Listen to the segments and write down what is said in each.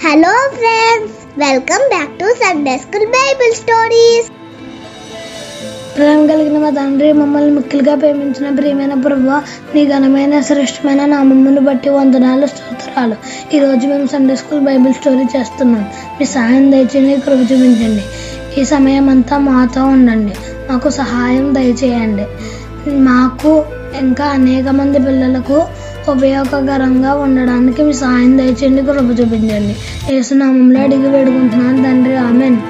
hello friends welcome back to Sunday school Bible stories ప్రేమ కలిగిన మా తండ్రి మమ్మల్ని మిక్కిలిగా ప్రేమించిన ప్రియమైన ప్రభు నీ ఘనమైన శ్రేష్టమైన నామమును బట్టి వందనాలు స్తోత్రాలు ఈ రోజు మేము సండే స్కూల్ బైబిల్ స్టోరీ చేస్తున్నాం మీ సహాయం దయచేయండి కృప చూపించండి ఈ సమయం అంతా మాతో ఉండండి మాకు సహాయం దయచేయండి మాకు ఇంకా అనేక మంది పిల్లలకు ఉపయోగకరంగా ఉండడానికి మీ సహాయం దయచేయండి కృప చూపించండి యేసునామంలో అడిగి వేడుకుంటున్నాను తండ్రి ఆమెన్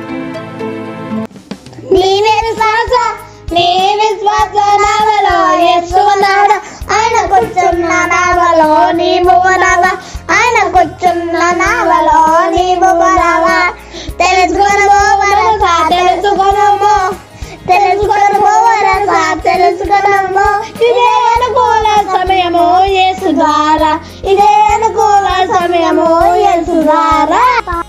నీవే విశ్వాస నీ విశ్వాస నావలో యేసు నావ ఆయన కూర్చున్న నావలో నీ బువరావ ఆయన కూర్చున్న నావలో నీ బువరావ తెలుసుకొనమో వరస తెలుసుకొనమో తెలుసుకొనమో వరస తెలుసుకొనమో ఇదే అనుకూల సమయము యేసు ద్వారా ఇదే అనుకూల సమయము యేసు ద్వారా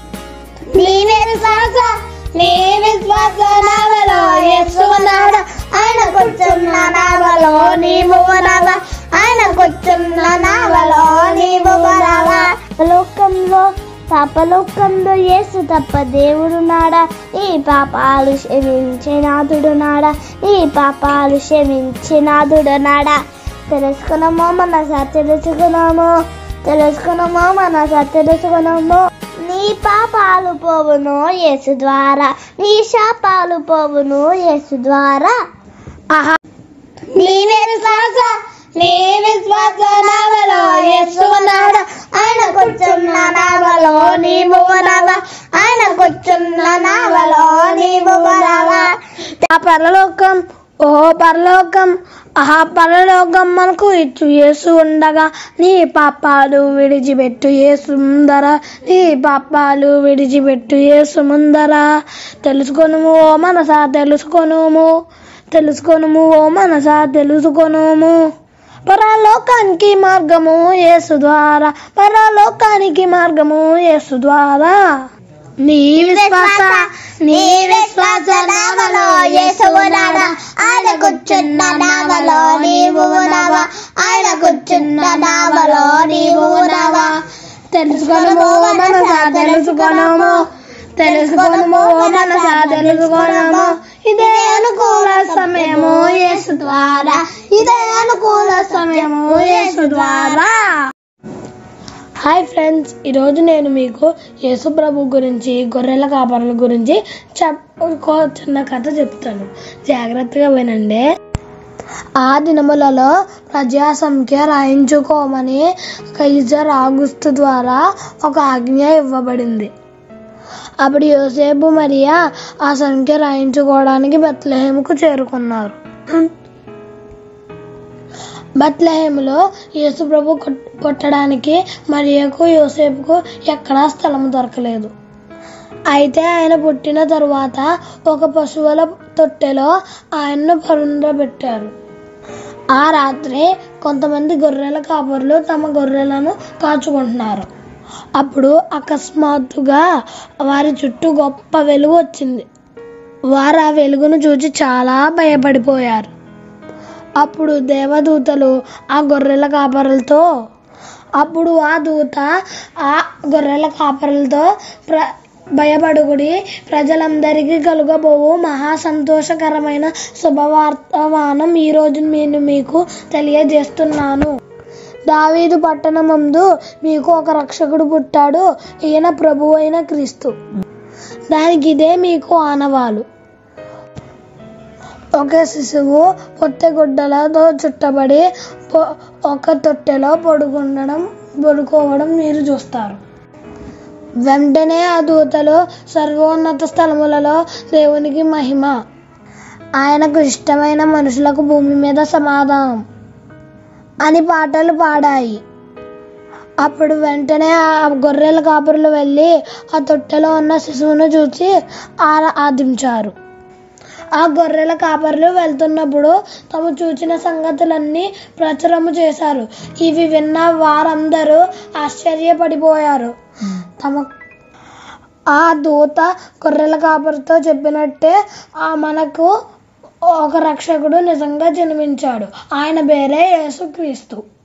నీవే విశ్వాస నీ విశ్వాస నావలో యేసు నాడ ఆయన కూర్చున్న నావలో నీ బువరావ ఆయన కూర్చున్న నావలో నీ బువరావ లోకంలో పాపలోకంలో యేసు తప్ప దేవుడు నాడా ఈ పాపాలు క్షమించే నాథుడు నాడా ఈ పాపాలు క్షమించే నాథుడు నాడా తెలుసుకున్నామో మనస తెలుసుకున్నాము తెలుసుకున్నామో మనస తెలుసుకున్నాము నీ పాపాలు పోవును యేసు ద్వారా నీ శాపాలు పోవును యేసు ద్వారా ఆహా నీవే విశ్వాస నీ విశ్వాస నావలో యేసు నాడ ఆయన కూర్చున్న నావలో నీ బువరావ ఆయన కూర్చున్న నావలో నీ బువరావ ఆ పరలోకం ఓ పరలోకం ఆహా పరలోకం మనకు ఇచ్చు యేసు ఉండగా నీ పాపాలు విడిచిపెట్టు యేసు ముందర నీ పాపాలు విడిచిపెట్టు యేసు ముందర తెలుసుకొనుము ఓ మనసా తెలుసుకొనుము తెలుసుకొనుము ఓ మనసా తెలుసుకొనుము పరలోకానికి మార్గము యేసు ద్వారా పరలోకానికి మార్గము యేసు ద్వారా నీ విశ్వాస నీ విశ్వాస నావలో యేసువు నాడ ఆయన కూర్చున్న నావలో నీవు నవ ఆయన కూర్చున్న నావలో నీవు నవ తెలుసుకొనుము ఓ మనసా తెలుసుకొనుము తెలుసుకొనుము ఓ మనసా తెలుసుకొనుము ఇదే అనుకూల సమయము యేసు ద్వారా ఇదే అనుకూల సమయము యేసు ద్వారా హాయ్ ఫ్రెండ్స్ ఈరోజు నేను మీకు యేసు ప్రభు గురించి గొర్రెల కాపరుల గురించి చెప్ ఒక చిన్న కథ చెప్తాను జాగ్రత్తగా వినండి ఆ దినములలో ప్రజా సంఖ్య రాయించుకోమని కైజర్ ఆగుస్తు ద్వారా ఒక ఆజ్ఞ ఇవ్వబడింది అప్పుడు యోసేపు మరియా ఆ సంఖ్య రాయించుకోవడానికి బెత్లహేముకు చేరుకున్నారు బత్లహేములో యేసుప్రభు కొట్- కొట్టడానికి మరియకు యోసేపుకు ఎక్కడా స్థలం దొరకలేదు అయితే ఆయన పుట్టిన తరువాత ఒక పశువుల తొట్టెలో ఆయన్ను పరుండబెట్టారు ఆ రాత్రి కొంతమంది గొర్రెల కాపరులు తమ గొర్రెలను కాచుకుంటున్నారు అప్పుడు అకస్మాత్తుగా వారి చుట్టూ గొప్ప వెలుగు వచ్చింది వారు ఆ వెలుగును చూసి చాలా భయపడిపోయారు అప్పుడు దేవదూతలు ఆ గొర్రెల కాపరులతో అప్పుడు ఆ దూత ఆ గొర్రెల కాపరులతో ప్ర భయపడుకుడి ప్రజలందరికీ కలుగబోవు మహా సంతోషకరమైన శుభవార్తమానం ఈ రోజు నేను మీకు తెలియజేస్తున్నాను దావీదు పట్టణమందు మీకు ఒక రక్షకుడు పుట్టాడు ఈయన ప్రభు అయిన క్రీస్తు దానికి ఇదే మీకు ఆనవాలు ఒక శిశువు పొత్తెగుడ్డలతో చుట్టబడి పొ- ఒక తొట్టెలో పడుకుండడం పడుకోవడం మీరు చూస్తారు వెంటనే ఆ దూతలు సర్వోన్నత స్థలములలో దేవునికి మహిమ ఆయనకు ఇష్టమైన మనుషులకు భూమి మీద సమాధానం అని పాటలు పాడాయి అప్పుడు వెంటనే ఆ గొర్రెల కాపురులు వెళ్ళి ఆ తొట్టెలో ఉన్న శిశువును చూసి ఆరాధించారు ఆ గొర్రెల కాపర్లు వెళ్తున్నప్పుడు తాము చూచిన సంగతులన్నీ ప్రచురము చేశారు ఇవి విన్న వారందరూ ఆశ్చర్యపడిపోయారు తమ ఆ దూత గొర్రెల కాపరితో చెప్పినట్టే ఆ మనకు ఒక రక్షకుడు నిజంగా జన్మించాడు ఆయన పేరే యేసుక్రీస్తు